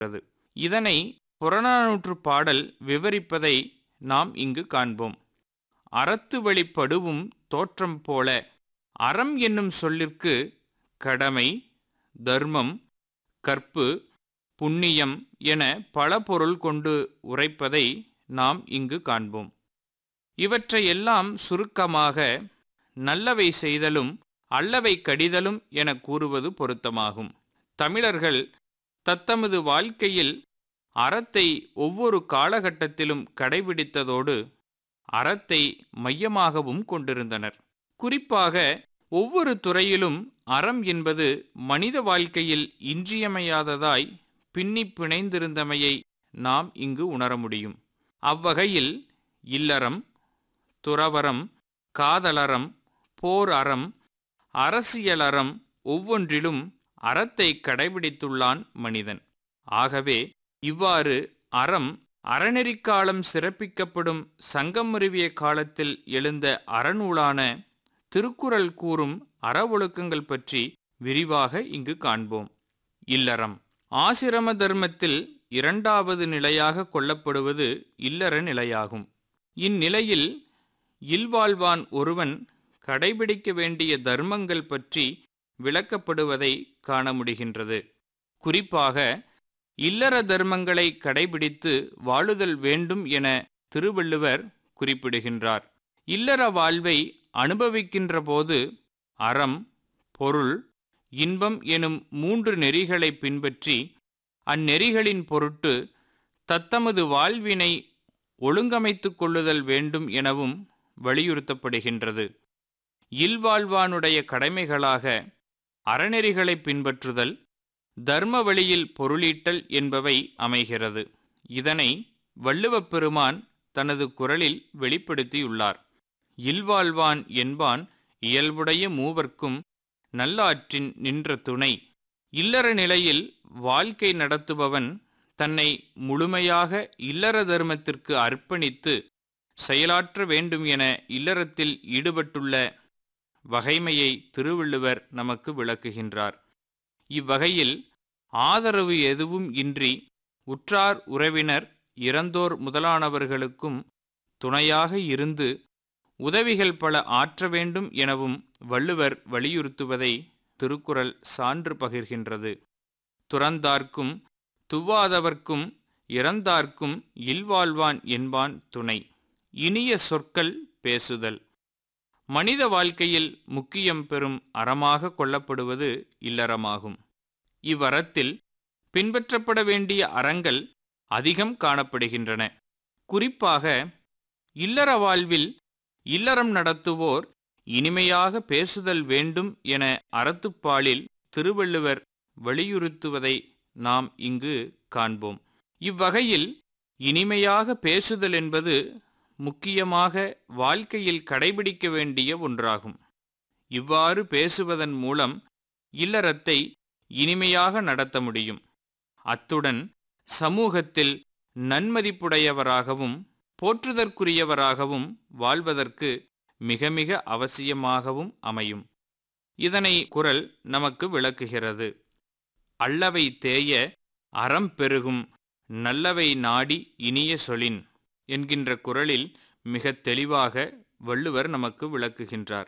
இதனை புறநானூற்று பாடல் விவரிப்பதை நாம் இங்கு காண்போம் அறத்து வழிப்படுவும் தோற்றம் போல அறம் என்னும் சொல்லிற்கு கடமை தர்மம் கற்பு புண்ணியம் என பல பொருள் கொண்டு உரைப்பதை நாம் இங்கு காண்போம் இவற்றையெல்லாம் சுருக்கமாக நல்லவை செய்தலும் அல்லவை கடிதலும் என கூறுவது பொருத்தமாகும் தமிழர்கள் தத்தமது வாழ்க்கையில் அறத்தை ஒவ்வொரு காலகட்டத்திலும் கடைபிடித்ததோடு அறத்தை மையமாகவும் கொண்டிருந்தனர் குறிப்பாக ஒவ்வொரு துறையிலும் அறம் என்பது மனித வாழ்க்கையில் இன்றியமையாததாய் பின்னி பிணைந்திருந்தமையை நாம் இங்கு உணர முடியும் அவ்வகையில் இல்லறம் துறவரம் காதலறம் போர் அறம் அரசியலறம் ஒவ்வொன்றிலும் அறத்தை கடைபிடித்துள்ளான் மனிதன் ஆகவே இவ்வாறு அறம் அறநெறிக்காலம் சிறப்பிக்கப்படும் சங்கமருவிய காலத்தில் எழுந்த அறநூலான திருக்குறள் கூறும் அற ஒழுக்கங்கள் பற்றி விரிவாக இங்கு காண்போம் இல்லறம் ஆசிரம தர்மத்தில் இரண்டாவது நிலையாக கொள்ளப்படுவது இல்லற நிலையாகும் இந்நிலையில் இல்வாழ்வான் ஒருவன் கடைபிடிக்க வேண்டிய தர்மங்கள் பற்றி விளக்கப்படுவதை காண முடிகின்றது குறிப்பாக இல்லற தர்மங்களை கடைபிடித்து வாழுதல் வேண்டும் என திருவள்ளுவர் குறிப்பிடுகின்றார் இல்லற வாழ்வை அனுபவிக்கின்ற போது அறம் பொருள் இன்பம் எனும் மூன்று நெறிகளை பின்பற்றி அந்நெறிகளின் பொருட்டு தத்தமது வாழ்வினை ஒழுங்கமைத்துக் கொள்ளுதல் வேண்டும் எனவும் வலியுறுத்தப்படுகின்றது இல்வாழ்வானுடைய கடமைகளாக அறநெறிகளை பின்பற்றுதல் தர்ம வழியில் பொருளீட்டல் என்பவை அமைகிறது இதனை வள்ளுவப் பெருமான் தனது குரலில் வெளிப்படுத்தியுள்ளார் இல்வாழ்வான் என்பான் இயல்புடைய மூவர்க்கும் நல்லாற்றின் நின்ற துணை இல்லற நிலையில் வாழ்க்கை நடத்துபவன் தன்னை முழுமையாக இல்லற தர்மத்திற்கு அர்ப்பணித்து செயலாற்ற வேண்டும் என இல்லறத்தில் ஈடுபட்டுள்ள வகைமையை திருவள்ளுவர் நமக்கு விளக்குகின்றார் இவ்வகையில் ஆதரவு எதுவும் இன்றி உற்றார் உறவினர் இறந்தோர் முதலானவர்களுக்கும் துணையாக இருந்து உதவிகள் பல ஆற்ற வேண்டும் எனவும் வள்ளுவர் வலியுறுத்துவதை திருக்குறள் சான்று பகிர்கின்றது துறந்தார்க்கும் துவாதவர்க்கும் இறந்தார்க்கும் இல்வாழ்வான் என்பான் துணை இனிய சொற்கள் பேசுதல் மனித வாழ்க்கையில் முக்கியம் பெறும் அறமாக கொள்ளப்படுவது இல்லறமாகும் இவ்வறத்தில் பின்பற்றப்பட வேண்டிய அறங்கள் அதிகம் காணப்படுகின்றன குறிப்பாக இல்லற வாழ்வில் இல்லறம் நடத்துவோர் இனிமையாக பேசுதல் வேண்டும் என அறத்துப்பாலில் திருவள்ளுவர் வலியுறுத்துவதை நாம் இங்கு காண்போம் இவ்வகையில் இனிமையாக பேசுதல் என்பது முக்கியமாக வாழ்க்கையில் கடைபிடிக்க வேண்டிய ஒன்றாகும் இவ்வாறு பேசுவதன் மூலம் இல்லறத்தை இனிமையாக நடத்த முடியும் அத்துடன் சமூகத்தில் நன்மதிப்புடையவராகவும் போற்றுதற்குரியவராகவும் வாழ்வதற்கு மிக மிக அவசியமாகவும் அமையும் இதனை குரல் நமக்கு விளக்குகிறது அல்லவை தேய அறம் பெருகும் நல்லவை நாடி இனிய சொலின் என்கின்ற குரலில் மிக தெளிவாக வள்ளுவர் நமக்கு விளக்குகின்றார்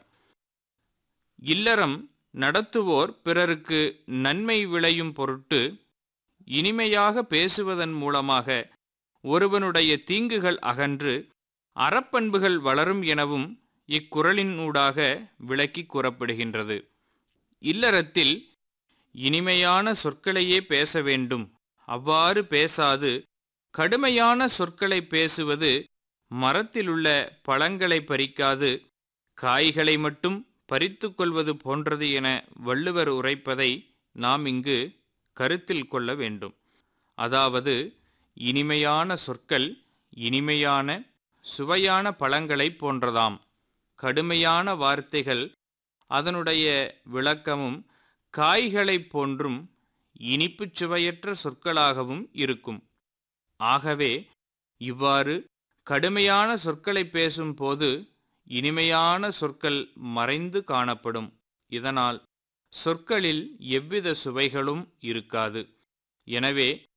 இல்லறம் நடத்துவோர் பிறருக்கு நன்மை விளையும் பொருட்டு இனிமையாக பேசுவதன் மூலமாக ஒருவனுடைய தீங்குகள் அகன்று அறப்பண்புகள் வளரும் எனவும் இக்குறளினூடாக விளக்கி கூறப்படுகின்றது இல்லறத்தில் இனிமையான சொற்களையே பேச வேண்டும் அவ்வாறு பேசாது கடுமையான சொற்களை பேசுவது மரத்திலுள்ள பழங்களை பறிக்காது காய்களை மட்டும் பறித்து கொள்வது போன்றது என வள்ளுவர் உரைப்பதை நாம் இங்கு கருத்தில் கொள்ள வேண்டும் அதாவது இனிமையான சொற்கள் இனிமையான சுவையான பழங்களை போன்றதாம் கடுமையான வார்த்தைகள் அதனுடைய விளக்கமும் காய்களைப் போன்றும் இனிப்புச் சுவையற்ற சொற்களாகவும் இருக்கும் ஆகவே இவ்வாறு கடுமையான சொற்களை பேசும்போது இனிமையான சொற்கள் மறைந்து காணப்படும் இதனால் சொற்களில் எவ்வித சுவைகளும் இருக்காது எனவே